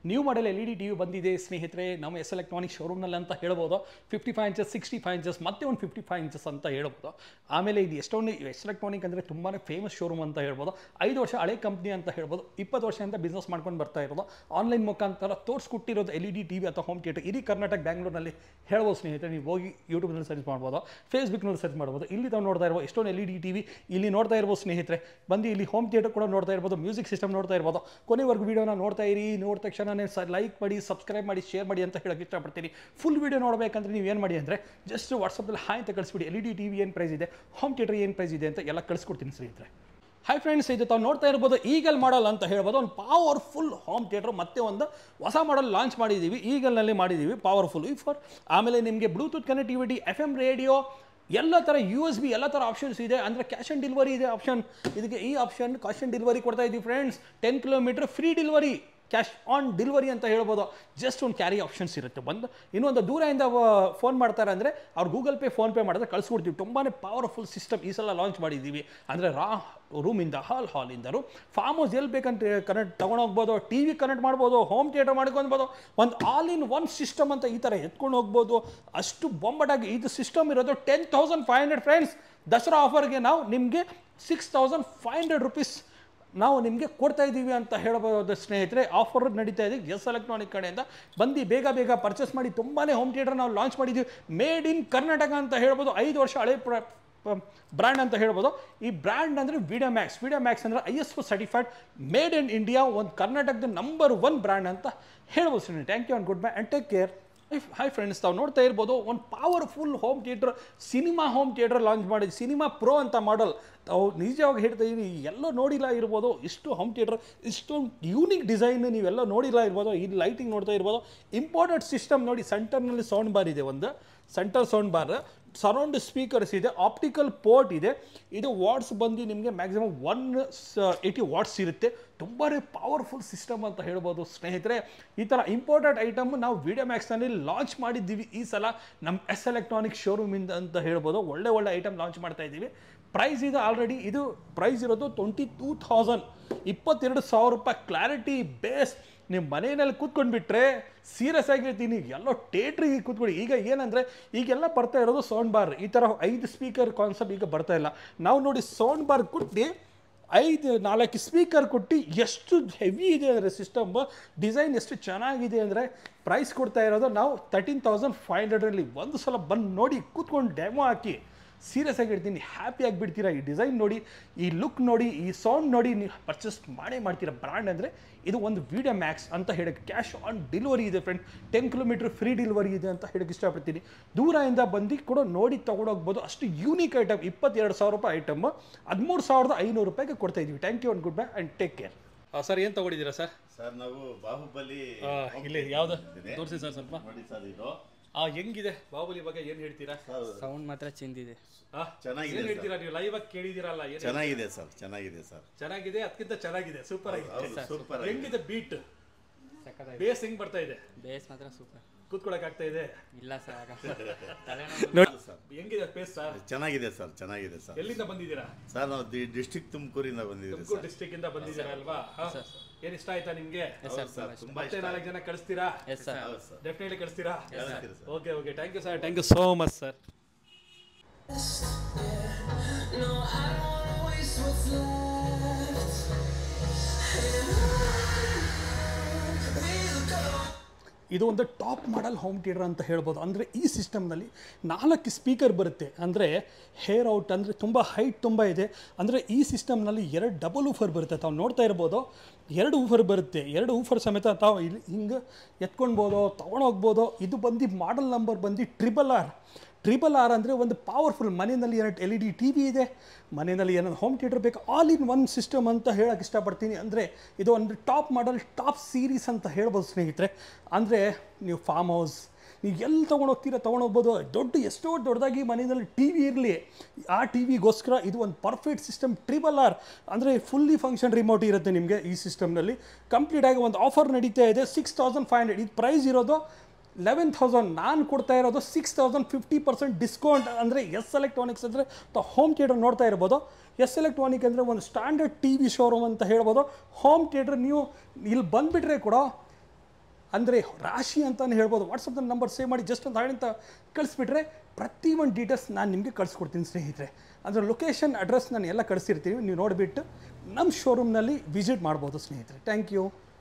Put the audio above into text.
New model L E D T V ಬಂದಿದೆ ಸ್ನೇಹಿತರೆ ನಮ್ಮ ಎಸ್ ಎಲೆಕ್ಟ್ರಾನಿಕ್ ಶೋರೂಮ್ನಲ್ಲಿ ಅಂತ ಹೇಳ್ಬೋದು fifty five inches sixty five inches ಮತ್ತೆ ಒಂದು ಫಿಫ್ಟಿ ಫೈವ್ ಇಂಚಸ್ ಅಂತ ಹೇಳ್ಬೋದು ಆಮೇಲೆ ಇದು ಎಷ್ಟೊಂದು ಎಸ್ ಎಲೆಕ್ಟ್ರಾನಿಕ್ ಅಂದರೆ ತುಂಬಾ ಫೇಮಸ್ ಶೋರೂಮ್ ಅಂತ ಹೇಳ್ಬೋದು ಐದು ವರ್ಷ ಹಳೆ ಕಂಪ್ನಿ ಅಂತ ಹೇಳ್ಬೋದು ಇಪ್ಪತ್ತು ವರ್ಷದಿಂದ ಬಿಸ್ನೆಸ್ ಮಾಡ್ಕೊಂಡು ಬರ್ತಾ ಇರೋದು ಆನ್ಲೈನ್ ಮುಖಾಂತರ ತೋರಿಸ್ಕೊಟ್ಟಿರೋದು L E D T V ಅಥವಾ ಹೋಮ್ ಥಿಯೇಟರ್ ಇಡೀ ಕರ್ನಾಟಕ ಬ್ಯಾಂಗ್ಳೂರಿನಲ್ಲಿ ಹೇಳ್ಬೋದು ಸ್ನೇಹಿತರೆ ನೀವು ಹೋಗಿ ಯೂಟ್ಯೂಬ್ನಲ್ಲಿ ಸರ್ಚ್ ಮಾಡ್ಬೋದು ಫೇಸ್ಬುಕ್ನಲ್ಲಿ ಸರ್ಚ್ ಮಾಡ್ಬೋದು ಇಲ್ಲಿ ತಾವು ನೋಡ್ತಾ ಇರ್ಬೋದು ಎಷ್ಟೊಂದು L E D T V ಇಲ್ಲಿ ನೋಡ್ತಾ ಇರ್ಬೋದು ಸ್ನೇಹಿತರೆ ಬಂದು ಇಲ್ಲಿ ಹೋಮ್ ಥಿಯೇಟರ್ ಕೂಡ ನೋಡ್ತಾ ಇರ್ಬೋದು ಮ್ಯೂಸಿಕ್ ಸಿಸ್ಟಮ್ ನೋಡ್ತಾ ಇರ್ಬೋದು ಕೊನೆವರೆಗೂ ವೀಡಿಯೋನ ನೋಡ್ತಾ ಇರಿ ನೋಡಿದ ತಕ್ಷಣನೇ ಸ ಲೈಕ್ ಮಾಡಿ ಸಬ್ಸ್ಕ್ರೈಬ್ ಮಾಡಿ ಶೇರ್ ಮಾಡಿ ಅಂತ ಹೇಳಕ್ಕೆ ಇಷ್ಟಪಡ್ತೀನಿ ಫುಲ್ ವೀಡಿಯೋ ನೋಡಬೇಕಂದ್ರೆ ನೀವು ಏನು ಮಾಡಿ ಅಂದರೆ ಜಸ್ಟ್ ವಾಟ್ಸಪ್ಪಲ್ಲಿ ಹಾಯ್ ಅಂತ ಕಳಿಸ್ಬಿಡಿ L E D T V ಏನು ಪ್ರೈಸ್ ಇದೆ ಹೋಮ್ ಥಿಯೇಟರ್ ಏನು ಪ್ರೈಸ್ ಇದೆ ಅಂತ ಎಲ್ಲ ಕಳಿಸ್ಕೊಡ್ತೀನಿ ಸ್ನೇಹಿತರೆ ಹಾಯ್ ಫ್ರೆಂಡ್ಸ್ ಇದು ತಾವು ನೋಡ್ತಾ ಇರ್ಬೋದು ಈಗಲ್ ಮಾಡಲ್ ಅಂತ ಹೇಳ್ಬೋದು ಒಂದು ಪವರ್ಫುಲ್ ಹೋಮ್ ಥಿಯೇಟರ್ ಮತ್ತೆ ಒಂದು ಹೊಸ ಮಾಡಲ್ ಲಾಂಚ್ ಮಾಡಿದ್ದೀವಿ ಈಗಲ್ನಲ್ಲಿ ಮಾಡಿದ್ದೀವಿ ಪವರ್ಫುಲ್ ಈ ಫಾರ್ ಆಮೇಲೆ ನಿಮಗೆ Bluetooth connectivity F M radio ಎಲ್ಲ ಥರ ಯು ಎಸ್ ಬಿ ಎಲ್ಲ ಥರ ಆಪ್ಷನ್ಸ್ ಇದೆ ಅಂದರೆ ಕ್ಯಾಶ್ ಆನ್ ಡೆಲಿವರಿ ಇದೆ ಆಪ್ಷನ್ ಇದಕ್ಕೆ ಈ ಆಪ್ಷನ್ ಕ್ಯಾಶ್ ಆನ್ ಡೆಲಿವರಿ ಕೊಡ್ತಾ ಇದ್ದೀವಿ friends ten kilometre free delivery cash on delivery ಅಂತ ಹೇಳ್ಬೋದು ಜಸ್ಟ್ ಒಂದು ಕ್ಯಾರಿ ಆಪ್ಷನ್ಸ್ ಇರುತ್ತೆ ಬಂದು ಇನ್ನೊಂದು ದೂರದಿಂದ ಫೋನ್ ಮಾಡ್ತಾರೆ ಅಂದರೆ ಅವ್ರು ಗೂಗಲ್ ಪೇ ಫೋನ್ ಪೇ ಮಾಡಿದ್ರೆ ಕಳಿಸ್ಕೊಡ್ತೀವಿ ತುಂಬಾ ಪವರ್ಫುಲ್ ಸಿಸ್ಟಮ್ ಈ ಸಲ ಲಾಂಚ್ ಮಾಡಿದ್ದೀವಿ ಅಂದರೆ ರಾ ರೂಮಿಂದ ಹಾಲ್ ಹಾಲಿಂದರು ಫಾರ್ಮ್ ಹೌಸ್ ಎಲ್ಲಿ ಬೇಕಂತ ಕನೆಕ್ಟ್ ತೊಗೊಂಡೋಗ್ಬೋದು ಟಿ ವಿ ಕನೆಕ್ಟ್ ಮಾಡ್ಬೋದು ಹೋಮ್ ಥಿಯೇಟರ್ ಮಾಡ್ಕೊಬೋದು ಒಂದು ಆಲ್ ಇನ್ ಒನ್ ಸಿಸ್ಟಮ್ ಅಂತ ಈ ಥರ ಎತ್ಕೊಂಡು ಹೋಗ್ಬೋದು ಅಷ್ಟು ಬೊಂಬಟಾಗಿ ಇದು ಸಿಸ್ಟಮ್ ಇರೋದು ten thousand five hundred friends Dasara ಆಫರ್ಗೆ ನಾವು ನಿಮಗೆ six thousand five hundred rupees ನಾವು ನಿಮಗೆ ಕೊಡ್ತಾ ಇದ್ದೀವಿ ಅಂತ ಹೇಳಬಹುದು ಸ್ನೇಹಿತರೆ ಆಫರ್ ನಡೀತಾ ಇದೆ ಎಸ್ ಎಲೆಕ್ಟ್ರಾನಿಕ್ ಕಡೆಯಿಂದ ಬಂದು ಬೇಗ ಬೇಗ ಪರ್ಚೇಸ್ ಮಾಡಿ ತುಂಬಾ ಹೋಮ್ ಥಿಯೇಟರ್ ನಾವು ಲಾಂಚ್ ಮಾಡಿದ್ದೀವಿ ಮೇಡ್ ಇನ್ ಕರ್ನಾಟಕ ಅಂತ ಹೇಳ್ಬೋದು ಐದು ವರ್ಷ ಹಳೆ ಪ್ರ ಬ್ರ್ಯಾಂಡ್ ಅಂತ ಹೇಳ್ಬೋದು ಈ ಬ್ರ್ಯಾಂಡ್ ಅಂದರೆ ವಿಡಿಯೋ ಮ್ಯಾಕ್ಸ್ ವಿಡಿಯೋ ಮ್ಯಾಕ್ಸ್ ಅಂದರೆ I S O certified made in India ಒಂದು ಕರ್ನಾಟಕದ ನಂಬರ್ ಒನ್ ಬ್ರ್ಯಾಂಡ್ ಅಂತ ಹೇಳ್ಬೋದು ಸ್ನೇಹಿತರೆ thank you and good bye and take care hi friends ತಾವು ನೋಡ್ತಾ ಇರ್ಬೋದು ಒಂದು powerful home theatre cinema home theatre launch ಮಾಡಿದ್ದು ಸಿನಿಮಾ ಪ್ರೋ ಅಂತ ಮಾಡಲ್ ತಾವು ನಿಜವಾಗಿ ಹೇಳ್ತಾ ಇದ್ದೀವಿ ಎಲ್ಲೋ ನೋಡಿಲ್ಲ ಇರ್ಬೋದು ಇಷ್ಟು ಹೋಮ್ ಥಿಯೇಟರ್ ಇಷ್ಟೊಂದು ಯೂನಿಕ್ ಡಿಸೈನ್ ನೀವೆಲ್ಲ ನೋಡಿಲ್ಲ ಇರ್ಬೋದು ಇಲ್ಲಿ ಲೈಟಿಂಗ್ ನೋಡ್ತಾ ಇರ್ಬೋದು ಇಂಪಾರ್ಟೆಂಟ್ ಸಿಸ್ಟಮ್ ನೋಡಿ ಸೆಂಟರ್ನಲ್ಲಿ ಸೌಂಡ್ ಬಾರ್ ಇದೆ ಒಂದು centre sound bar surround speakers ಇದೆ ಆಪ್ಟಿಕಲ್ ಪೋರ್ಟ್ ಇದೆ ಇದು ವಾಟ್ಸ್ ಬಂದು ನಿಮಗೆ ಮ್ಯಾಕ್ಸಿಮಮ್ ಒನ್ ಏಯ್ಟಿ ವಾಟ್ಸ್ ಇರುತ್ತೆ ತುಂಬಾ ಪವರ್ಫುಲ್ ಸಿಸ್ಟಮ್ ಅಂತ ಹೇಳ್ಬೋದು ಸ್ನೇಹಿತರೆ ಈ ಥರ ಇಂಪಾರ್ಟೆಂಟ್ ಐಟಮ್ ನಾವು ವಿಡಿಯೋ ಮ್ಯಾಕ್ಸ್ನಲ್ಲಿ ಲಾಂಚ್ ಮಾಡಿದ್ದೀವಿ ಈ ಸಲ ನಮ್ಮ ಎಸ್ ಎಲೆಕ್ಟ್ರಾನಿಕ್ ಶೋರೂಮಿಂದ ಅಂತ ಹೇಳ್ಬೋದು ಒಳ್ಳೆ ಒಳ್ಳೆ ಐಟಮ್ ಲಾಂಚ್ ಮಾಡ್ತಾ ಇದ್ದೀವಿ ಪ್ರೈಸ್ ಇದೆ ಆಲ್ರೆಡಿ ಇದು ಪ್ರೈಸ್ ಇರೋದು ಟ್ವೆಂಟಿ ಟೂ ಥೌಸಂಡ್ ಇಪ್ಪತ್ತೆರಡು ಸಾವಿರ ರೂಪಾಯಿ ಕ್ಲಾರಿಟಿ ಬೇಸ್ ನೀವು ಮನೆಯಲ್ಲಿ ಕೂತ್ಕೊಂಡ್ಬಿಟ್ರೆ ಸೀರಿಯಸ್ ಆಗಿರ್ತೀನಿ ಎಲ್ಲೋ ಟೇಟ್ರಿಗೆ ಕೂತ್ಕೊಳ್ಳಿ ಈಗ ಏನಂದರೆ ಈಗೆಲ್ಲ ಬರ್ತಾ ಇರೋದು ಸೌಂಡ್ ಬಾರ್ ಈ ಥರ ಐದು ಸ್ಪೀಕರ್ ಕಾನ್ಸೆಪ್ಟ್ ಈಗ ಬರ್ತಾ ಇಲ್ಲ ನಾವು ನೋಡಿ ಸೌಂಡ್ ಬಾರ್ ಕೊಟ್ಟು ಐದು ನಾಲ್ಕು ಸ್ಪೀಕರ್ ಕೊಟ್ಟು ಎಷ್ಟು ಹೆವಿ ಇದೆ ಅಂದರೆ ಸಿಸ್ಟಮ್ ಡಿಸೈನ್ ಎಷ್ಟು ಚೆನ್ನಾಗಿದೆ ಅಂದರೆ ಪ್ರೈಸ್ ಕೊಡ್ತಾ ಇರೋದು ನಾವು ತರ್ಟೀನ್ ತೌಸಂಡ್ ಫೈವ್ ಹಂಡ್ರೆಡಲ್ಲಿ ಒಂದು ಸಲ ಬಂದು ನೋಡಿ ಕೂತ್ಕೊಂಡು ಡೆಮೋ ಹಾಕಿ ಸೀರಿಯಸ್ ಆಗಿರ್ತೀನಿ ಹ್ಯಾಪಿ ಆಗಿಬಿಡ್ತೀರಾ ಈ ಡಿಸೈನ್ ನೋಡಿ ಈ ಲುಕ್ ನೋಡಿ ಈ ಸೌಂಡ್ ನೋಡಿ ನೀವು ಪರ್ಚೇಸ್ ಮಾಡೇ ಮಾಡ್ತೀರಾ ಬ್ರ್ಯಾಂಡ್ ಅಂದರೆ ಇದು ಒಂದು ವಿಡಿಯೋ ಮ್ಯಾಕ್ಸ್ ಅಂತ ಹೇಳಕ್ಕೆ ಕ್ಯಾಶ್ ಆನ್ ಡೆಲಿವರಿ ಇದೆ friend ten kilometre free delivery ಇದೆ ಅಂತ ಹೇಳಕ್ಕೆ ಇಷ್ಟಪಡ್ತೀನಿ ದೂರದಿಂದ ಬಂದು ಕೂಡ ನೋಡಿ ತೊಗೊಂಡೋಗ್ಬೋದು ಅಷ್ಟು ಯೂನಿಕ್ ಐಟಮ್ ಇಪ್ಪತ್ತೆರಡು ಸಾವಿರ ರೂಪಾಯಿ ಐಟಮ್ ಹದಿಮೂರು ಸಾವಿರದ ಐನೂರು ರೂಪಾಯಿಗೆ ಕೊಡ್ತಾ ಇದ್ದೀವಿ thank you and good bye and take care sir ಏನು ತೊಗೊಂಡಿದ್ದೀರಾ ಸರ್ ಸರ್ ನಾವು ಬಾಹುಬಲಿ ಇಲ್ಲಿ ಯಾವ್ದು ತೋರಿಸಿ ಸರ್ ಸ್ವಲ್ಪ ನೋಡಿ ಸರ್ ಇದು ಆ ಹೆಂಗಿದೆ ಬಾಹುಬಲಿ ಬಗ್ಗೆ ಏನು ಹೇಳ್ತೀರಾ ಸೌಂಡ್ ಮಾತ್ರ ಚೆಂದಿದೆ ಆ, ಚೆನ್ನಾಗಿದೆ ಏನ್ ಹೇಳ್ತೀರಾ ನೀವು ಲೈವ್ ಆಗಿ ಕೇಳಿದಿರಲ್ಲ ಏನ್ ಚೆನ್ನಾಗಿದೆ ಸರ್ ಚೆನ್ನಾಗಿದೆ ಸರ್ ಚೆನ್ನಾಗಿದೆ ಅದಕ್ಕಿಂತ ಚೆನ್ನಾಗಿದೆ ಸೂಪರ್ ಆಗಿದೆ ಹೌದು ಸೂಪರ್ ಹೆಂಗಿದೆ ಬೀಟ್ ಸಕ್ಕತ್ತಾಗಿ ಬೇಸ್ ಹೆಂಗ್ ಬರ್ತಾ ಇದೆ ಬೇಸ್ ಮಾತ್ರ ಸೂಪರ್ ಕೂತ್ಕೊಳಕ್ ಆಗ್ತಾ ಇದೆ ಇಲ್ಲ ಸರ್ ತಲೆನೋವು ಸರ್ ಹೆಂಗಿದೆ ಬೇಸ್ ಸರ್ ಚೆನ್ನಾಗಿದೆ ಸರ್ ಚೆನ್ನಾಗಿದೆ ಸರ್ ಎಲ್ಲಿಂದ ಬಂದಿದ್ದೀರಾ ಸರ್ ನಾವು ಡಿಸ್ಟಿಕ್ ತುಮಕೂರಿಂದ ಬಂದಿದ್ದೀವಿ ತುಮಕೂರು ಸರ್ ಡಿಸ್ಟಿಕ್ ಇಂದ ಬಂದಿದ್ದೀರಾ ಅಲ್ವಾ ಹಾ? ಏನ್ ಇಷ್ಟ ಆಯ್ತಾ ನಿಮ್ಗೆ ಎಸ್ ಸರ್ ಸರ್ ತುಂಬಾ ಮತ್ತೆ ಇಷ್ಟ ನಾಲ್ಕು ಜನ ಕಳಿಸ್ತೀರಾ ಎಸ್ ಸರ್ ಹೌದು ಸರ್ ಡೆಫಿನೆಟ್ಲಿ ಕಳಿಸ್ತೀರಾ ಕಳಿಸ್ತೀರಿ sir okay okay thank you sir thank you so much sir No, I don't wanna waste what's left. And we'll go. ಇದು ಒಂದು ಟಾಪ್ ಮಾಡಲ್ ಹೋಮ್ ಥಿಯೇಟರ್ ಅಂತ ಹೇಳ್ಬೋದು ಅಂದರೆ ಈ ಸಿಸ್ಟಮ್ನಲ್ಲಿ ನಾಲ್ಕು ಸ್ಪೀಕರ್ ಬರುತ್ತೆ ಅಂದರೆ ಹೇರ್ ಔಟ್ ಅಂದರೆ ತುಂಬ ಹೈಟ್ ತುಂಬ ಇದೆ ಅಂದರೆ ಈ ಸಿಸ್ಟಮ್ನಲ್ಲಿ ಎರಡು ಡಬಲ್ ಊಫರ್ ಬರುತ್ತೆ ತಾವು ನೋಡ್ತಾ ಇರ್ಬೋದು ಎರಡು ಊಫರ್ ಬರುತ್ತೆ ಎರಡು ಊಫರ್ ಸಮೇತ ತಾವು ಇಲ್ಲಿ ಹಿಂಗೆ ಎತ್ಕೊಳ್ಬೋದು ತೊಗೊಂಡೋಗ್ಬೋದು ಇದು ಬಂದು ಮಾಡಲ್ ನಂಬರ್ ಬಂದು ಟ್ರಿಬಲ್ ಆರ್ ಟ್ರಿಬಲ್ ಆರ್ ಅಂದರೆ ಒಂದು ಪವರ್ಫುಲ್ ಮನೆಯಲ್ಲಿ ಎರಡು L E D T V ಇದೆ ಮನೆಯಲ್ಲಿ ಏನಾದ್ರು ಹೋಮ್ ಥಿಯೇಟರ್ ಬೇಕು ಆಲ್ ಇನ್ ಒನ್ ಸಿಸ್ಟಮ್ ಅಂತ ಹೇಳಕ್ಕೆ ಇಷ್ಟಪಡ್ತೀನಿ ಅಂದರೆ ಇದು ಒಂದು ಟಾಪ್ ಮಾಡಲ್ ಟಾಪ್ ಸೀರೀಸ್ ಅಂತ ಹೇಳ್ಬೋದು ಸ್ನೇಹಿತರೆ ಅಂದರೆ ನೀವು ಫಾರ್ಮ್ ಹೌಸ್ ನೀವು ಎಲ್ಲಿ ತೊಗೊಂಡೋಗ್ತೀರಾ ತೊಗೊಂಡೋಗ್ಬೋದು ದೊಡ್ಡ ಎಷ್ಟೋ ದೊಡ್ಡದಾಗಿ ಮನೆಯಲ್ಲಿ ಟಿ ವಿ ಇರಲಿ ಆ ಟಿ ವಿಗೋಸ್ಕರ ಇದು ಒಂದು ಪರ್ಫೆಕ್ಟ್ ಸಿಸ್ಟಮ್ ಟ್ರಿಬಲ್ ಆರ್ ಅಂದರೆ ಫುಲ್ಲಿ ಫಂಕ್ಷನ್ ರಿಮೋಟ್ ಇರುತ್ತೆ ನಿಮಗೆ ಈ ಸಿಸ್ಟಮ್ನಲ್ಲಿ ಕಂಪ್ಲೀಟಾಗಿ ಒಂದು ಆಫರ್ ನಡೀತಾ ಇದೆ ಸಿಕ್ಸ್ ತೌಸಂಡ್ ಫೈವ್ ಹಂಡ್ರೆಡ್ ಇದು ಪ್ರೈಸ್ ಇರೋದು ಲೆವೆನ್ ತೌಸಂಡ್ ನಾನು ಕೊಡ್ತಾ ಇರೋದು six thousand fifty percent discount ಅಂದರೆ ಎಸ್ ಎಲೆಕ್ಟ್ರಾನಿಕ್ಸ್ ಅಂದರೆ ಹೋಮ್ ಥಿಯೇಟರ್ ನೋಡ್ತಾ ಇರ್ಬೋದು ಎಸ್ ಎಲೆಕ್ಟ್ರಾನಿಕ್ ಅಂದರೆ ಒಂದು ಸ್ಟ್ಯಾಂಡರ್ಡ್ ಟಿ ವಿ ಶೋರೂಮ್ ಅಂತ ಹೇಳ್ಬೋದು ಹೋಮ್ ಥಿಯೇಟರ್ ನೀವು ಇಲ್ಲಿ ಬಂದುಬಿಟ್ರೆ ಕೂಡ ಅಂದರೆ ರಾಶಿ ಅಂತಲೇ ಹೇಳ್ಬೋದು ವಾಟ್ಸಪ್ನಲ್ಲಿ ನಂಬರ್ ಸೇವ್ ಮಾಡಿ ಜಸ್ಟ್ ಒಂದು ಹಾಡಿಂತ ಕಳಿಸ್ಬಿಟ್ರೆ ಪ್ರತಿ ಒಂದು ಡೀಟೇಲ್ಸ್ ನಾನು ನಿಮಗೆ ಕಳಿಸ್ಕೊಡ್ತೀನಿ ಸ್ನೇಹಿತರೆ ಅಂದರೆ ಲೊಕೇಶನ್ ಅಡ್ರೆಸ್ ನಾನು ಎಲ್ಲ ಕಳಿಸಿರ್ತೀನಿ ನೀವು ನೋಡಿಬಿಟ್ಟು ನಮ್ಮ ಶೋರೂಮ್ನಲ್ಲಿ ವಿಸಿಟ್ ಮಾಡ್ಬೋದು ಸ್ನೇಹಿತರೆ ಥ್ಯಾಂಕ್ ಯು